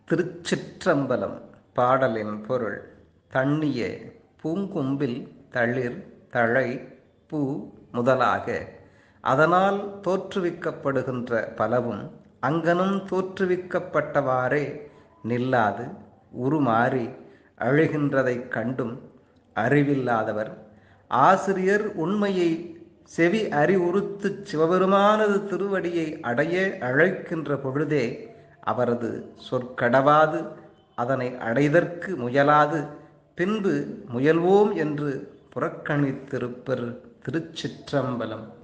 திருச்சிற்றம்பலம் பாடலின் பொருள் தண்ணிய பூங்கும்பில் தளிர் தழை பூ முதலாக அதனால் தோற்றுவிக்கப்படுகின்ற பலவும் அங்கனும் தோற்றுவிக்கப்பட்டவாறே நில்லாது உருமாறி அழுகின்றதைக் கண்டும் அறிவில்லாதவர் ஆசிரியர் உண்மையை செவி அறிவுறுத்து சிவபெருமானது திருவடியை அடைய அழைக்கின்ற பொழுதே அவரது சொற்கடவாது அதனை அடைதற்கு முயலாது பின்பு முயல்வோம் என்று புறக்கணித்திருப்பர் திருச்சிற்றம்பலம்